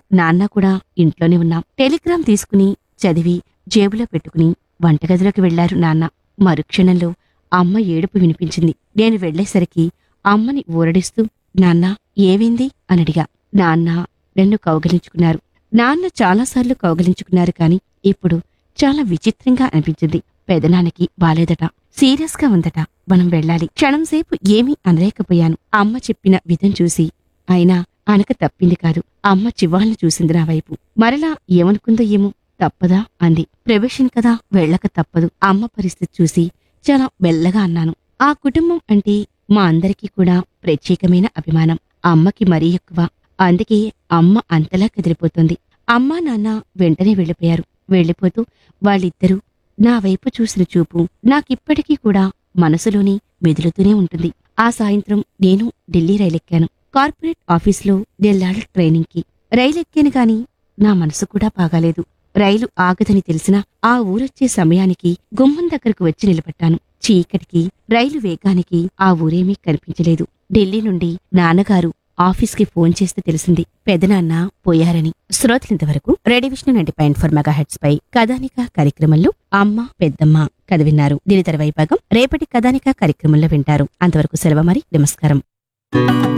నాన్న కూడా ఇంట్లోనే ఉన్నాం టెలిగ్రామ్ తీసుకుని చదివి జేబులో పెట్టుకుని వంటగదిలోకి వెళ్లారు నాన్న మరుక్షణంలో అమ్మ ఏడుపు వినిపించింది నేను వెళ్లేసరికి అమ్మని ఊరడిస్తూ నాన్న ఏమైంది అని అడిగా నాన్న నన్ను కౌగలించుకున్నారు నాన్న చాలాసార్లు కౌగలించుకున్నారు కాని ఇప్పుడు చాలా విచిత్రంగా అనిపించింది పెదనాన్నకి బాలేదట సీరియస్ గా ఉందట మనం వెళ్ళాలి క్షణంసేపు ఏమీ అనలేకపోయాను అమ్మ చెప్పిన విధం చూసి అయినా అనక తప్పింది కాదు అమ్మ చివాల్ని చూసింది నా వైపు మరలా ఏమనుకుందో ఏమో తప్పదా అంది ప్రవేశం కదా వెళ్ళక తప్పదు అమ్మ పరిస్థితి చూసి చాలా మెల్లగా అన్నాను ఆ కుటుంబం అంటే మా అందరికీ కూడా ప్రత్యేకమైన అభిమానం అమ్మకి మరీ ఎక్కువ అందుకే అమ్మ అంతలా కదిలిపోతుంది అమ్మా నాన్న వెంటనే వెళ్ళిపోయారు వెళ్ళిపోతూ వాళ్ళిద్దరూ నా వైపు చూసిన చూపు నాకిప్పటికీ కూడా మనసులోని మెదులుతూనే ఉంటుంది ఆ సాయంత్రం నేను ఢిల్లీ రైలెక్కాను కార్పొరేట్ ఆఫీస్లో నెల్లాళ్ళ ట్రైనింగ్కి రైలెక్కాను గాని నా మనసు కూడా బాగాలేదు రైలు ఆగదని తెలిసినా ఆ ఊరొచ్చే సమయానికి గుమ్మం దగ్గరకు వచ్చి నిలబడ్డాను చీకటికి రైలు వేగానికి ఆ ఊరేమీ కనిపించలేదు ఢిల్లీ నుండి నాన్నగారు ఆఫీస్కి ఫోన్ చేస్తే తెలిసింది పెదనాన్న పోయారని శ్రోతలింతవరకు radio Vishnu ninety point four megahertz పై కథానిక కార్యక్రమంలో అమ్మ పెద్దమ్మ కథ విన్నారు దీని తర్వాయి భాగం రేపటి కథానిక కార్యక్రమంలో వింటారు అంతవరకు సెలవు మరి నమస్కారం